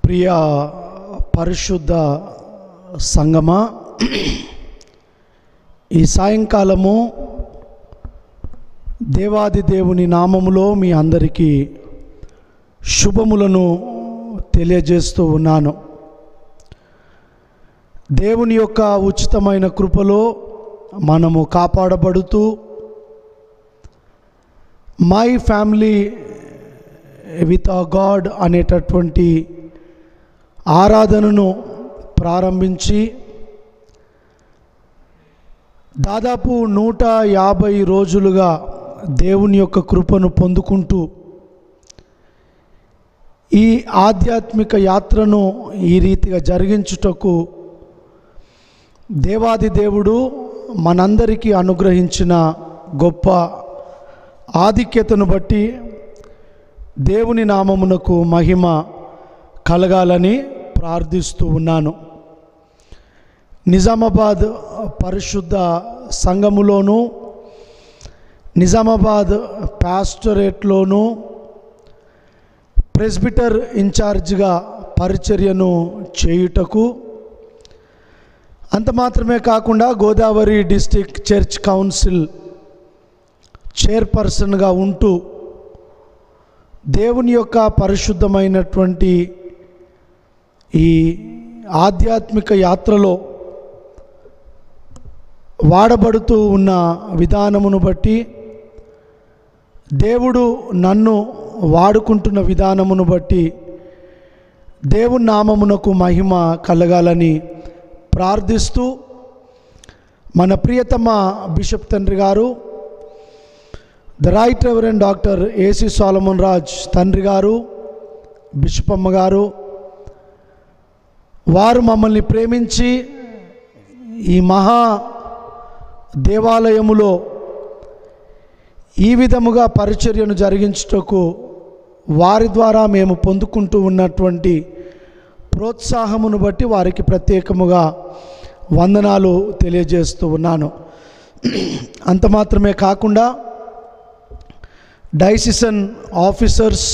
ప్రియ పరిశుద్ధ సంగమా ఈ సాయంకాలము దేవాది దేవుని నామములో మీ అందరికీ శుభములను తెలియజేస్తూ ఉన్నాను దేవుని యొక్క ఉచితమైన కృపలో మనము కాపాడబడుతూ my family with a God అనేటటువంటి ఆరాధనను ప్రారంభించి దాదాపు నూట యాభై రోజులుగా దేవుని యొక్క కృపను పొందుకుంటూ ఈ ఆధ్యాత్మిక యాత్రను ఈ రీతిగా జరిగించుటకు దేవాది దేవుడు మనందరికీ అనుగ్రహించిన గొప్ప ఆధిక్యతను బట్టి దేవుని నామమునకు మహిమ కలగాలని ప్రార్థిస్తూ ఉన్నాను నిజామాబాద్ పరిశుద్ధ సంఘములోను నిజామాబాద్ పాస్టరేట్లోను ప్రెస్బిటర్ ఇన్ఛార్జిగా పరిచర్యను చేయుటకు అంత మాత్రమే కాకుండా గోదావరి డిస్టిక్ చర్చ్ కౌన్సిల్ చైర్పర్సన్గా ఉంటూ దేవుని యొక్క పరిశుద్ధమైనటువంటి ఈ ఆధ్యాత్మిక యాత్రలో వాడబడుతూ ఉన్న విధానమును బట్టి దేవుడు నన్ను వాడుకుంటున్న విధానమును బట్టి దేవుని నామమునకు మహిమ కలగాలని ప్రార్థిస్తూ మన ప్రియతమ బిషప్ తండ్రి గారు the right reverend doctor AC Solomon Raj తండ్రి గారు బిషప్ అమ్మ గారు వారు మమ్మల్ని ప్రేమించి ఈ మహా దేవాలయములో ఈ విధముగా పరిచర్యను జరిగించుటకు వారి ద్వారా మేము పొందుకుంటూ ఉన్నటువంటి ప్రోత్సాహమును బట్టి వారికి ప్రత్యేకముగా వందనాలు తెలియజేస్తూ ఉన్నాను అంత మాత్రమే కాకుండా డైసిసన్ ఆఫీసర్స్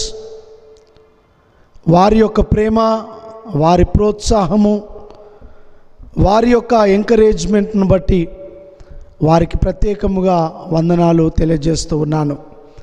వారి యొక్క ప్రేమ వారి ప్రోత్సాహము వారి యొక్క ఎంకరేజ్మెంట్ను బట్టి వారికి ప్రత్యేకముగా వందనాలు తెలియజేస్తూ ఉన్నాను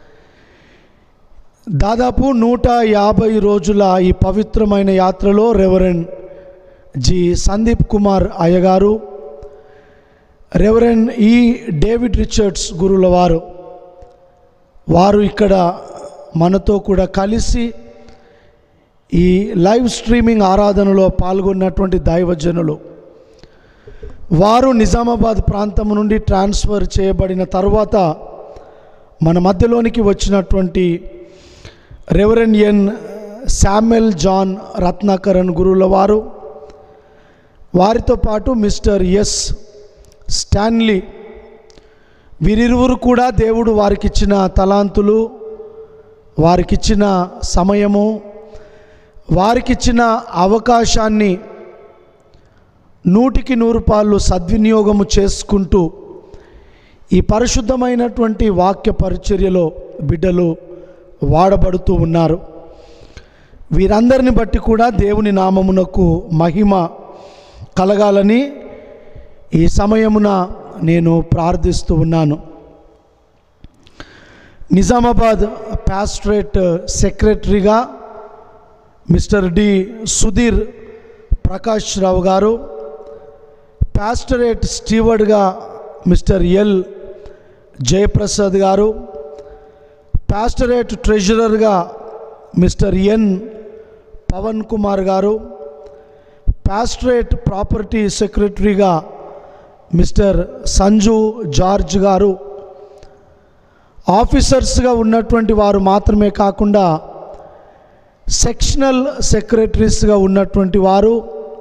దాదాపు నూట యాభై రోజుల ఈ పవిత్రమైన యాత్రలో రెవరెండ్ జి సందీప్ కుమార్ అయ్యగారు రెవరెండ్ ఈ డేవిడ్ రిచర్డ్స్ గురుల వారు వారు ఇక్కడ మనతో కూడా కలిసి ఈ లైవ్ స్ట్రీమింగ్ ఆరాధనలో పాల్గొన్నటువంటి దైవజనులు వారు నిజామాబాద్ ప్రాంతం నుండి ట్రాన్స్ఫర్ చేయబడిన తర్వాత మన మధ్యలోనికి వచ్చినటువంటి రెవరెన్ ఎన్ శామ్యుల్ జాన్ రత్నాకరన్ గురువుల వారు వారితో పాటు మిస్టర్ ఎస్ స్టాన్లీ వీరిరువురు కూడా దేవుడు వారికిచ్చిన తలాంతులు వారికిచ్చిన సమయము వారికిచ్చిన అవకాశాన్ని నూటికి నూరు పాళ్ళు సద్వినియోగము చేసుకుంటూ ఈ పరిశుద్ధమైనటువంటి వాక్య పరిచర్యలో బిడ్డలు వాడబడుతూ ఉన్నారు వీరందరిని బట్టి కూడా దేవుని నామమునకు మహిమ కలగాలని ఈ సమయమున నేను ప్రార్థిస్తూ ఉన్నాను నిజామాబాద్ పాస్ట్రేట్ సెక్రటరీగా మిస్టర్ డి సుధీర్ ప్రకాష్ రావు గారు పాస్టరేట్ స్టీవర్డ్గా మిస్టర్ ఎల్ జయప్రసాద్ గారు పాస్టరేట్ ట్రెజరర్గా మిస్టర్ ఎన్ పవన్ కుమార్ గారు పాస్టరేట్ ప్రాపర్టీ సెక్రటరీగా మిస్టర్ సంజు జార్జ్ గారు ఆఫీసర్స్గా ఉన్నటువంటి వారు మాత్రమే కాకుండా సెక్షనల్ సెక్రటరీస్గా ఉన్నటువంటి వారు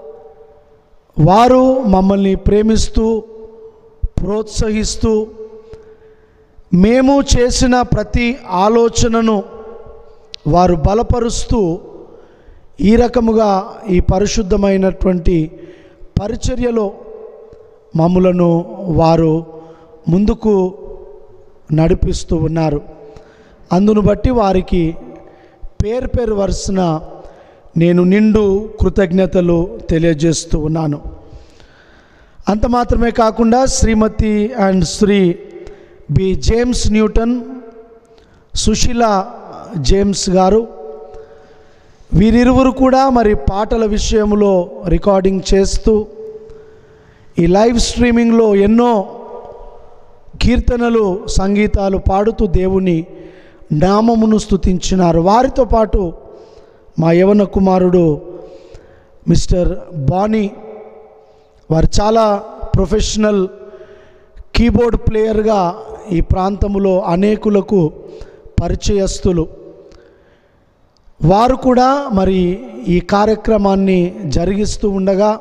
వారు మమ్మల్ని ప్రేమిస్తూ ప్రోత్సహిస్తూ మేము చేసిన ప్రతి ఆలోచనను వారు బలపరుస్తూ ఈ రకముగా ఈ పరిశుద్ధమైనటువంటి పరిచర్యలో మమ్ములను వారు ముందుకు నడిపిస్తూ ఉన్నారు అందును బట్టి వారికి పేరు పేరు వరుసన నేను నిండు కృతజ్ఞతలు తెలియజేస్తూ ఉన్నాను అంత మాత్రమే కాకుండా Shrimati and Shri B James Newton Sushila James గారు వీరిరువురు కూడా మరి పాటల విషయంలో రికార్డింగ్ చేస్తూ ఈ లైవ్ స్ట్రీమింగ్లో ఎన్నో కీర్తనలు సంగీతాలు పాడుతూ దేవుని నామమును స్తుతించినారు వారితో పాటు మా యవన కుమారుడు మిస్టర్ బానీ వారు చాలా ప్రొఫెషనల్ కీబోర్డ్ ప్లేయర్గా ఈ ప్రాంతంలో అనేకులకు పరిచయస్తులు వారు కూడా మరి ఈ కార్యక్రమాన్ని జరిగిస్తూ ఉండగా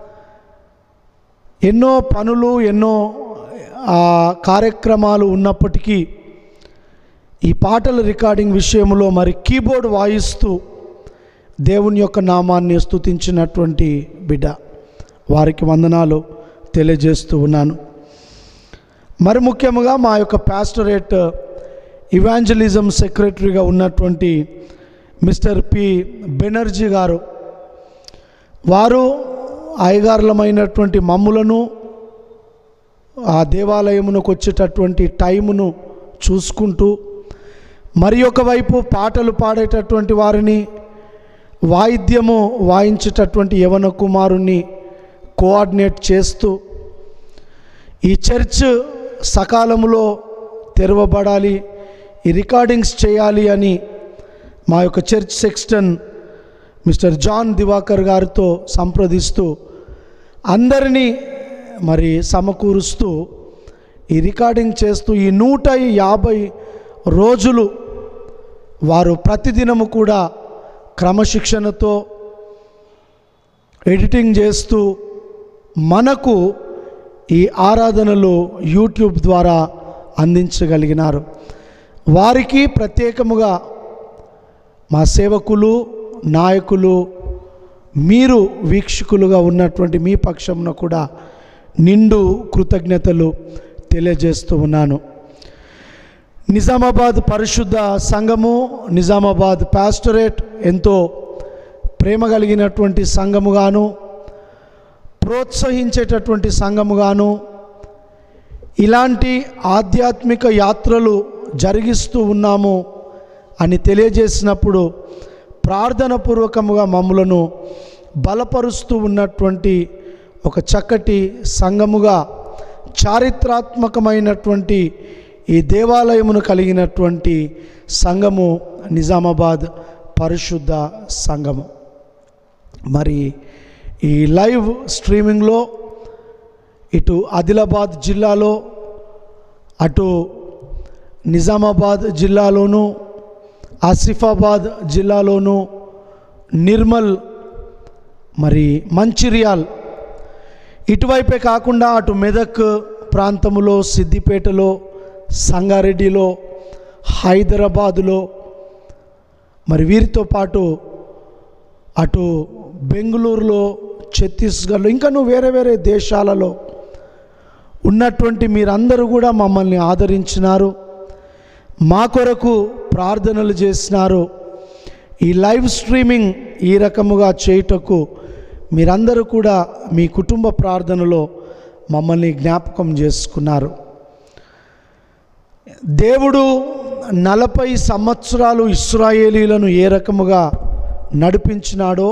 ఎన్నో పనులు ఎన్నో ఆ, కార్యక్రమాలు ఉన్నప్పటికీ ఈ పాటల రికార్డింగ్ విషయంలో మరి కీబోర్డ్ వాయిస్తూ దేవుని యొక్క నామాన్ని స్తుతించినటువంటి బిడ్డ వారికి వందనాలు తెలియజేస్తూ ఉన్నాను మరి ముఖ్యంగా మా యొక్క పాస్టరేట్ ఇవాంజలిజం సెక్రటరీగా ఉన్నటువంటి మిస్టర్ పి బెనర్జీ గారు వారు అయ్యగారులమైనటువంటి మమ్ములను ఆ దేవాలయమునకు వచ్చేటటువంటి టైమును చూసుకుంటూ మరి ఒకవైపు పాటలు పాడేటటువంటి వారిని వాయిద్యము వాయించేటటువంటి యవన కుమారుణ్ణి కోఆర్డినేట్ చేస్తూ ఈ చర్చ్ సకాలంలో తెరవబడాలి ఈ రికార్డింగ్స్ చేయాలి అని మా యొక్క church sexton mister John Divakar గారితో సంప్రదిస్తూ అందరినీ మరి సమకూరుస్తూ ఈ రికార్డింగ్ చేస్తూ ఈ నూట యాభై రోజులు వారు ప్రతిదినము కూడా క్రమశిక్షణతో ఎడిటింగ్ చేస్తూ మనకు ఈ ఆరాధనలు యూట్యూబ్ ద్వారా అందించగలిగినారు వారికి ప్రత్యేకముగా మా సేవకులు నాయకులు మీరు వీక్షకులుగా ఉన్నటువంటి మీ పక్షమున కూడా నిండు కృతజ్ఞతలు తెలియజేస్తూ ఉన్నాను నిజామాబాద్ పరిశుద్ధ సంఘము నిజామాబాద్ పాస్టరేట్ ఎంతో ప్రేమ కలిగినటువంటి సంఘముగాను ప్రోత్సహించేటటువంటి సంఘముగాను ఇలాంటి ఆధ్యాత్మిక యాత్రలు జరిగిస్తూ ఉన్నాము అని తెలియజేసినప్పుడు ప్రార్థనపూర్వకముగా మమ్ములను బలపరుస్తూ ఉన్నటువంటి ఒక చక్కటి సంఘముగా చారిత్రాత్మకమైనటువంటి ఈ దేవాలయమును కలిగినటువంటి సంఘము నిజామాబాద్ పరిశుద్ధ సంఘము మరి ఈ లైవ్ స్ట్రీమింగ్లో ఇటు ఆదిలాబాద్ జిల్లాలో అటు నిజామాబాద్ జిల్లాలోను ఆసిఫాబాద్ జిల్లాలోను నిర్మల్ మరి మంచిర్యాల్ ఇటువైపే కాకుండా అటు మెదక్ ప్రాంతములో సిద్దిపేటలో సంగారెడ్డిలో హైదరాబాదులో మరి వీరితో పాటు అటు బెంగళూరులో ఛత్తీస్గఢ్లో ఇంకాను వేరే వేరే దేశాలలో ఉన్నటువంటి మీరందరూ కూడా మమ్మల్ని ఆదరించినారు మా కొరకు ప్రార్థనలు చేసినారు ఈ లైవ్ స్ట్రీమింగ్ ఈ రకముగా చేయుటకు మీరందరూ కూడా మీ కుటుంబ ప్రార్థనలో మమ్మల్ని జ్ఞాపకం చేసుకున్నారు దేవుడు నలభై సంవత్సరాలు ఇస్రాయేలీలను ఏ రకముగా నడిపించినాడో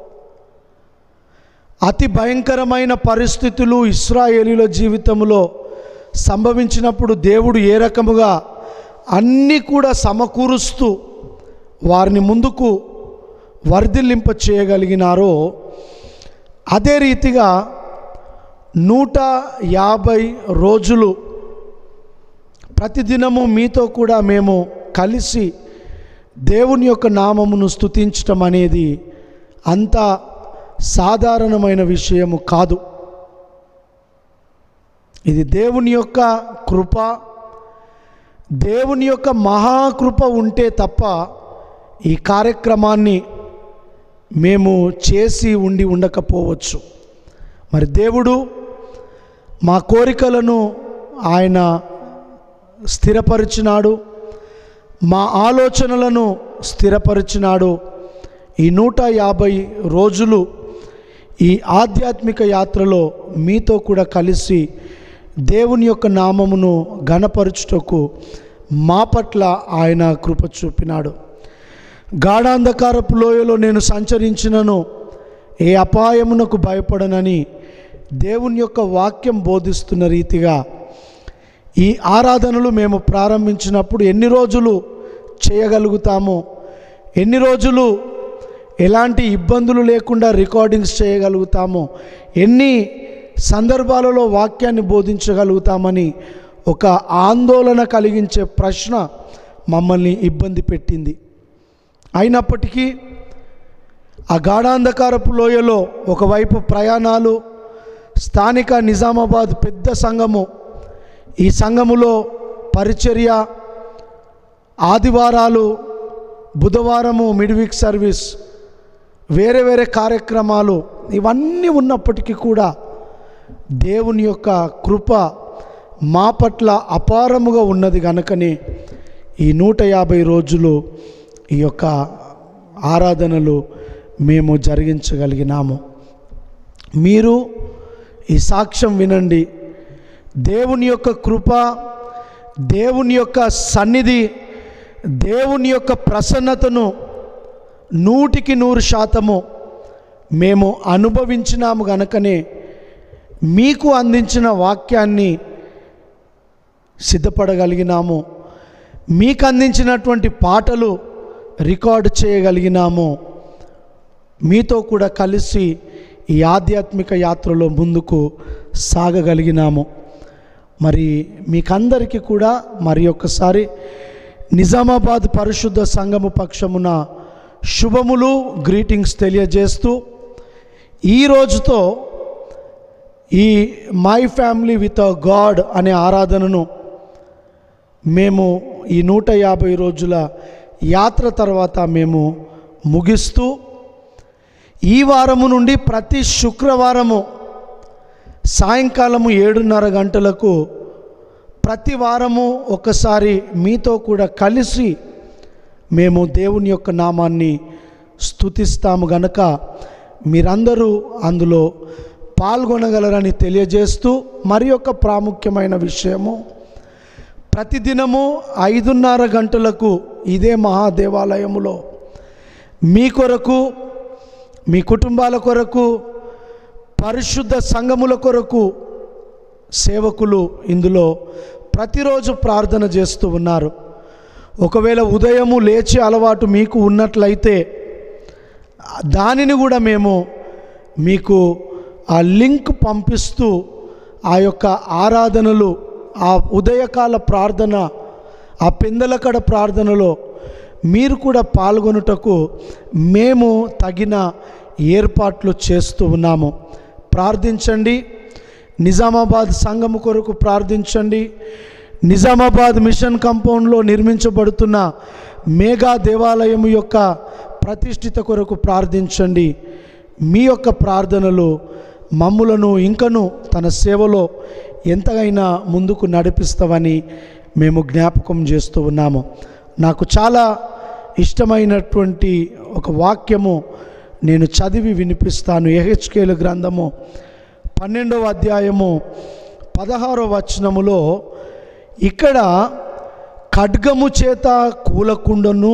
అతి భయంకరమైన పరిస్థితులు ఇస్రాయేలీల జీవితంలో సంభవించినప్పుడు దేవుడు ఏ రకముగా అన్నీ కూడా సమకూరుస్తూ వారిని ముందుకు వర్ధిల్లింప చేయగలిగినారో అదే రీతిగా నూట యాభై రోజులు ప్రతిదినము మీతో కూడా మేము కలిసి దేవుని యొక్క నామమును స్తుతించటం అనేది అంత సాధారణమైన విషయము కాదు ఇది దేవుని యొక్క కృప దేవుని యొక్క మహాకృప ఉంటే తప్ప ఈ కార్యక్రమాన్ని మేము చేసి ఉండి ఉండకపోవచ్చు మరి దేవుడు మా కోరికలను ఆయన స్థిరపరిచినాడు మా ఆలోచనలను స్థిరపరిచినాడు ఈ నూట యాభై రోజులు ఈ ఆధ్యాత్మిక యాత్రలో మీతో కూడా కలిసి దేవుని యొక్క నామమును ఘనపరచుటకు మా పట్ల ఆయన కృప చూపినాడు గాఢాంధకారపు లోయలో నేను సంచరించినను ఏ అపాయమునకు భయపడనని దేవుని యొక్క వాక్యం బోధిస్తున్న రీతిగా ఈ ఆరాధనలు మేము ప్రారంభించినప్పుడు ఎన్ని రోజులు చేయగలుగుతామో ఎన్ని రోజులు ఎలాంటి ఇబ్బందులు లేకుండా రికార్డింగ్స్ చేయగలుగుతామో ఎన్ని సందర్భాలలో వాక్యాన్ని బోధించగలుగుతామని ఒక ఆందోళన కలిగించే ప్రశ్న మమ్మల్ని ఇబ్బంది పెట్టింది అయినప్పటికీ ఆ గాఢాంధకారపు లోయలో ఒకవైపు ప్రయాణాలు స్థానిక నిజామాబాద్ పెద్ద సంఘము ఈ సంఘములో పరిచర్య ఆదివారాలు బుధవారము మిడ్వీక్ సర్వీస్ వేరే వేరే కార్యక్రమాలు ఇవన్నీ ఉన్నప్పటికీ కూడా దేవుని యొక్క కృప మా పట్ల అపారముగా ఉన్నది కనుకనే ఈ నూట యాభై రోజులు ఈ యొక్క ఆరాధనలు మేము జరిగించగలిగినాము మీరు ఈ సాక్ష్యం వినండి దేవుని యొక్క కృప దేవుని యొక్క సన్నిధి దేవుని యొక్క ప్రసన్నతను నూటికి నూరు శాతము మేము అనుభవించినాము గనుకనే మీకు అందించిన వాక్యాన్ని సిద్ధపడగలిగినాము మీకు అందించినటువంటి పాటలు రికార్డు చేయగలిగినాము మీతో కూడా కలిసి ఈ ఆధ్యాత్మిక యాత్రలో ముందుకు సాగగలిగినాము మరి మీకందరికీ కూడా మరి ఒక్కసారి నిజామాబాద్ పరిశుద్ధ సంఘము పక్షమున శుభములు గ్రీటింగ్స్ తెలియజేస్తూ ఈ రోజుతో ఈ my family with a God అనే ఆరాధనను మేము ఈ నూట యాభై రోజుల యాత్ర తర్వాత మేము ముగిస్తూ ఈ వారము నుండి ప్రతి శుక్రవారము సాయంకాలము ఏడున్నర గంటలకు ప్రతి వారము ఒకసారి మీతో కూడా కలిసి మేము దేవుని యొక్క నామాన్ని స్తుతిస్తాము గనక మీరందరూ అందులో పాల్గొనగలరని తెలియజేస్తూ మరి ఒక ప్రాముఖ్యమైన విషయము ప్రతిదినము ఐదున్నర గంటలకు ఇదే మహాదేవాలయములో మీ కొరకు మీ కుటుంబాల కొరకు పరిశుద్ధ సంఘముల కొరకు సేవకులు ఇందులో ప్రతిరోజు ప్రార్థన చేస్తూ ఉన్నారు ఒకవేళ ఉదయము లేచే అలవాటు మీకు ఉన్నట్లయితే దానిని కూడా మేము మీకు ఆ లింక్ పంపిస్తూ ఆ యొక్క ఆరాధనలు ఆ ఉదయకాల ప్రార్థన ఆ పెందలకడ ప్రార్థనలో మీరు కూడా పాల్గొనుటకు మేము తగిన ఏర్పాట్లు చేస్తూ ఉన్నాము ప్రార్థించండి నిజామాబాద్ సంఘము కొరకు ప్రార్థించండి నిజామాబాద్ మిషన్ కంపౌండ్లో నిర్మించబడుతున్న మేఘా దేవాలయం యొక్క ప్రతిష్ఠిత కొరకు ప్రార్థించండి మీ యొక్క ప్రార్థనలు మమ్ములను ఇంకను తన సేవలో ఎంతగైనా ముందుకు నడిపిస్తామని మేము జ్ఞాపకం చేస్తూ ఉన్నాము నాకు చాలా ఇష్టమైనటువంటి ఒక వాక్యము నేను చదివి వినిపిస్తాను ఎహెచ్కేలు గ్రంథము పన్నెండవ అధ్యాయము పదహారో వచనములో ఇక్కడ ఖడ్గము చేత కూలకుండను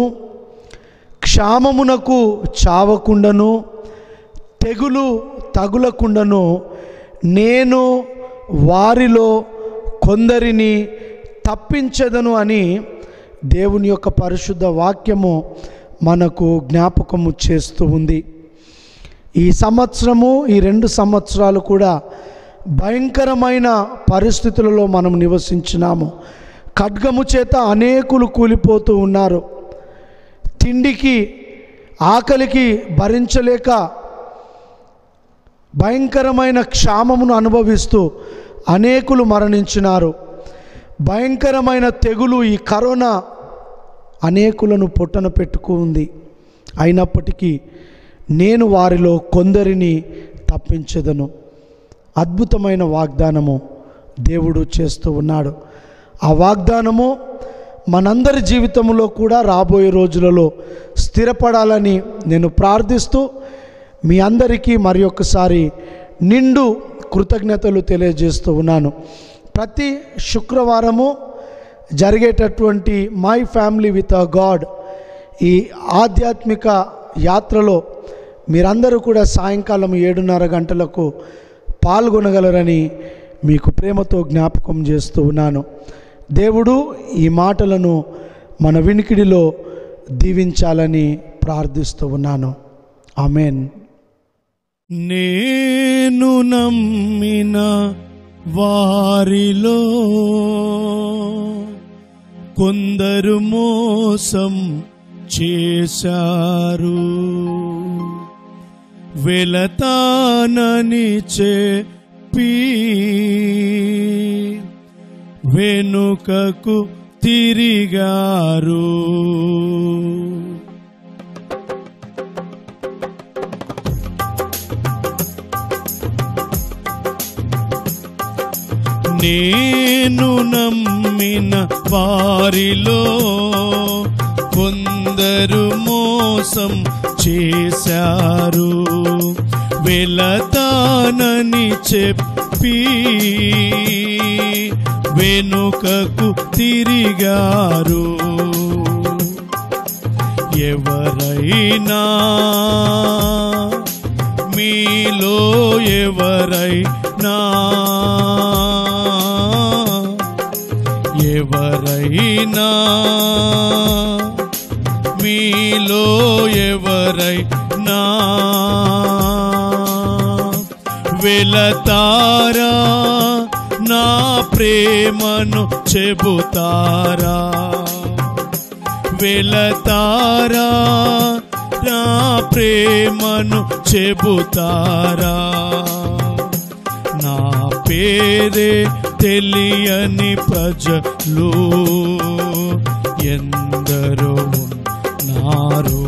క్షామమునకు చావకుండను తెగులు తగులకుండను నేను వారిలో కొందరిని తప్పించదను అని దేవుని యొక్క పరిశుద్ధ వాక్యము మనకు జ్ఞాపకము చేస్తూ ఉంది ఈ సంవత్సరము ఈ రెండు సంవత్సరాలు కూడా భయంకరమైన పరిస్థితులలో మనం నివసించినాము ఖడ్గము చేత అనేకులు కూలిపోతూ ఉన్నారు తిండికి ఆకలికి భరించలేక భయంకరమైన క్షామమును అనుభవిస్తూ అనేకులు మరణించినారు భయంకరమైన తెగులు ఈ కరోనా అనేకులను పొట్టన పెట్టుకుంది అయినప్పటికీ నేను వారిలో కొందరిని తప్పించదను అద్భుతమైన వాగ్దానము దేవుడు చేస్తూ ఉన్నాడు ఆ వాగ్దానము మనందరి జీవితంలో కూడా రాబోయే రోజులలో స్థిరపడాలని నేను ప్రార్థిస్తూ మీ అందరికీ మరి ఒక్కసారి నిండు కృతజ్ఞతలు తెలియజేస్తూ ఉన్నాను ప్రతి శుక్రవారము జరిగేటటువంటి my family with a God ఈ ఆధ్యాత్మిక యాత్రలో మీరందరూ కూడా సాయంకాలం ఏడున్నర గంటలకు పాల్గొనగలరని మీకు ప్రేమతో జ్ఞాపకం చేస్తూ ఉన్నాను దేవుడు ఈ మాటలను మన వినికిడిలో దీవించాలని ప్రార్థిస్తూ ఉన్నాను ఆమెన్ నేను నమ్మిన వారిలో కొందరు మోసం చేశారు వెళతానని చెప్పి వెనుకకు తిరిగారు నేను నమ్మిన వారిలో కొందరు మోసం చేశారు వెళతానని చెప్పి వెనుకకు తిరిగారు ఎవరైనా మీలో ఎవరైనా ఎవరైనా మీలో ఎవరైనా వెళతారా నా ప్రేమను చెబుతారా వెళతారా నా ప్రేమను చెబుతారా నా పేరే తెలియని ప్రజలు ఎందరో ఉన్నారు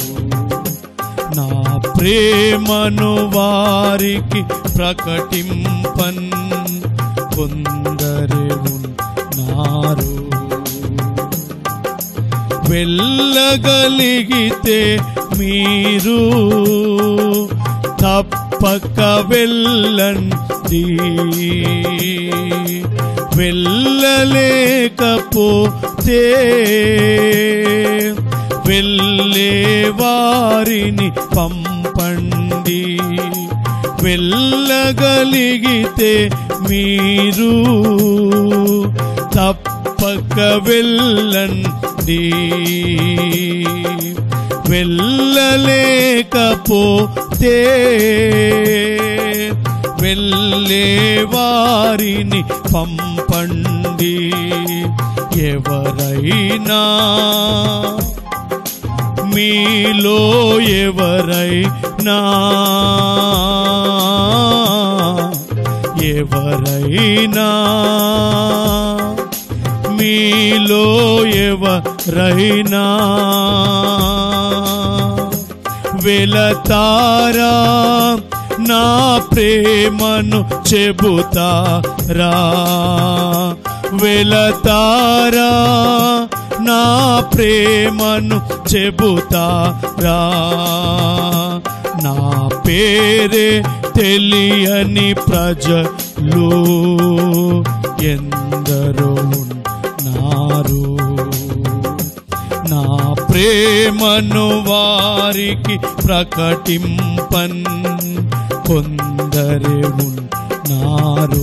నా ప్రేమను వారికి ప్రకటింపన్ కొందరు ఉన్నారు వెళ్ళగలిగితే మీరు తప్పక వెళ్ళండి వెళ్ళలేకపోతే వెళ్ళే వారిని పంపండి వెళ్ళగలిగితే మీరు తప్పక వెళ్ళండి వెళ్ళలేకపోతే వెళ్ళే వారిని పంపండి ఎవరైనా మీలో ఎవరైనా ఎవరైనా మీలో ఎవరైనా వెళతారా నా ప్రేమను చెబుతారా వెళతారా నా ప్రేమను చెబుతారా నా పేరే తెలియని ప్రజలు ఎందరో ఉన్నారు నా ప్రేమను వారికి ప్రకటింపన్ కొందరు ఉన్నారు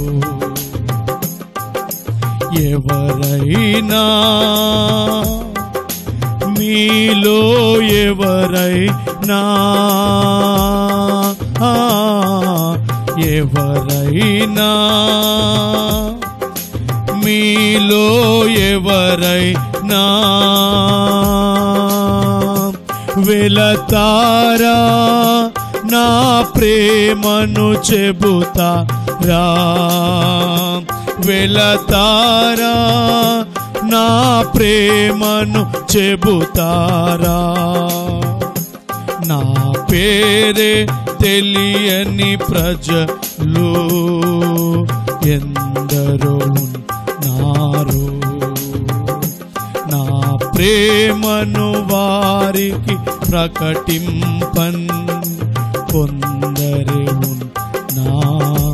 ఎవరైనా మీలో ఎవరైనా ఆ, ఎవరైనా మీలో ఎవరైనా వెళతారా నా ప్రేమను చెబుతారా వెళతారా నా ప్రేమను చెబుతారా నా పేరే తెలియని ప్రజలు ఎందరో ఉన్నారు ప్రేమను వారికి ప్రకటింపన్ కొందరే ఉన్నారు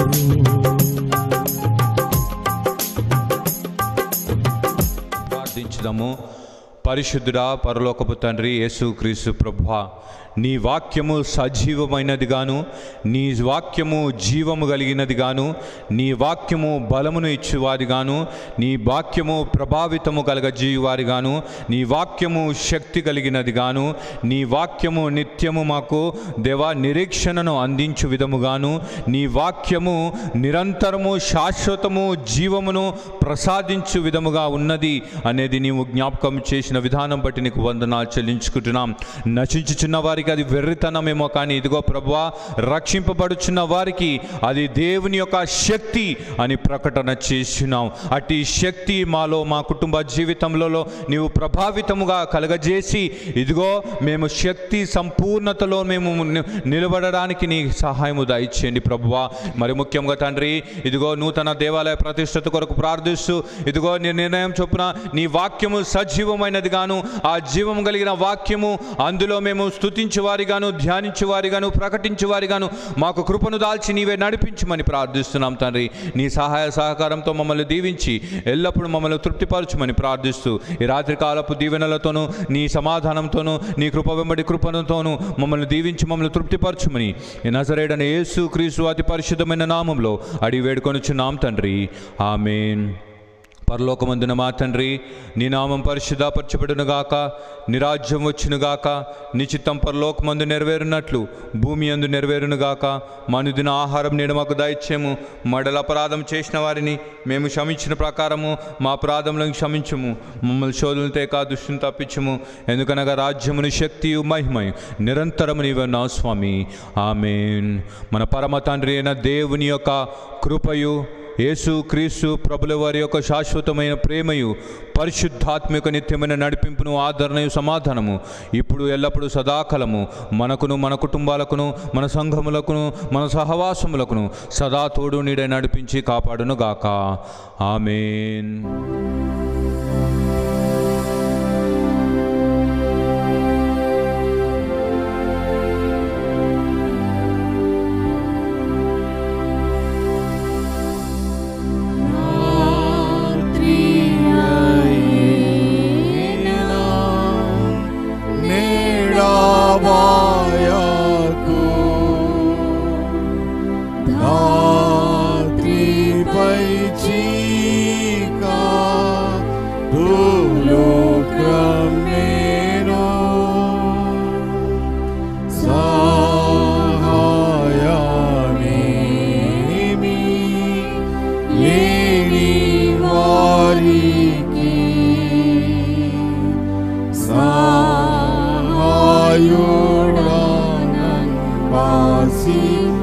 ప్రార్థించుదాము పరిశుద్ధుడా పరలోకపు తండ్రి యేసు క్రీస్తు ప్రభువా నీ వాక్యము సజీవమైనది గాను నీ వాక్యము జీవము కలిగినది గాను నీ వాక్యము బలమును ఇచ్చువారి గాను నీ వాక్యము ప్రభావితము కలగజేయువారి గాను నీ వాక్యము శక్తి కలిగినది గాను నీ వాక్యము నిత్యము మాకు దేవా నిరీక్షణను అందించు విధముగాను నీ వాక్యము నిరంతరము శాశ్వతము జీవమును ప్రసాదించు విధముగా ఉన్నది అనేది నీవు జ్ఞాపకం చేసిన విధానం బట్టి నీకు వందనాలు చెల్లించుకుంటున్నాం నశించుచున్న వారికి అది వెర్రితనమేమో కానీ ఇదిగో ప్రభువా రక్షింపబడుచున్న వారికి అది దేవుని యొక్క శక్తి అని ప్రకటన చేస్తున్నాం అట్టి శక్తి మాలో మా కుటుంబ జీవితంలో నీవు ప్రభావితముగా కలగజేసి ఇదిగో మేము శక్తి సంపూర్ణతలో మేము ని- నిలబడడానికి నీ సహాయము దయచేయండి ప్రభువా మరి ముఖ్యంగా తండ్రి ఇదిగో నూతన దేవాలయ ప్రతిష్టత కొరకు ప్రార్థిస్తూ ఇదిగో నీ నిర్ణయం చొప్పున నీ వాక్యము సజీవమైనది గాను ఆ జీవం కలిగిన వాక్యము అందులో మేము స్తుతించు వారిగాను ధ్యానించు వారిగాను ప్రకటించు వారిగాను మాకు కృపను దాల్చి నీవే నడిపించమని ప్రార్థిస్తున్నాం తండ్రి నీ సహాయ సహకారంతో మమ్మల్ని దీవించి ఎల్లప్పుడూ మమ్మల్ని తృప్తిపరచమని ప్రార్థిస్తూ ఈ రాత్రి కాలపు దీవెనలతోనూ నీ సమాధానంతోనూ నీ కృప వెంబడి కృపణతోనూ మమ్మల్ని దీవించి మమ్మల్ని తృప్తిపరచుమని ఈ నజరేడని యేసు క్రీస్తు అతి పరిశుద్ధమైన నామంలో అడిగి వేడుకొనుచున్నాం తండ్రి ఆమెన్ పరలోకమందున మా తండ్రి నీ నామం పరిశుద్ధపరచబడునుగాక నీ రాజ్యం వచ్చునుగాక నీ చిత్తం పరలోకమందు నెరవేరునట్లు భూమి అందు నెరవేరునుగాక మనుదిన ఆహారం నేడు మాకు దయచేము మడల అపరాధం చేసిన వారిని మేము క్షమించిన ప్రకారము మా అపరాధములను క్షమించుము మమ్మల్ని శోధులతో కా దుష్టుని తప్పించుము ఎందుకనగా రాజ్యమును శక్తియు మహిమయు నిరంతరము నీవన్నావు స్వామి ఆమెన్ మన పరమ తండ్రి అయిన దేవుని యొక్క కృపయు యేసు క్రీస్తు ప్రభుల వారి యొక్క శాశ్వతమైన ప్రేమయు పరిశుద్ధాత్మిక నిత్యమైన నడిపింపును ఆదరణయు సమాధానము ఇప్పుడు ఎల్లప్పుడూ సదాకాలము మనకును మన కుటుంబాలకును మన సంఘములకును మన సహవాసములకును సదా తోడు నీడే నడిపించి కాపాడును గాక ఆమెన్ నేడావాయకు రాత్రిపై చీకా దులోక్రమేనో సహాయమేమి లేని వారికి సహాయుడానం పాసి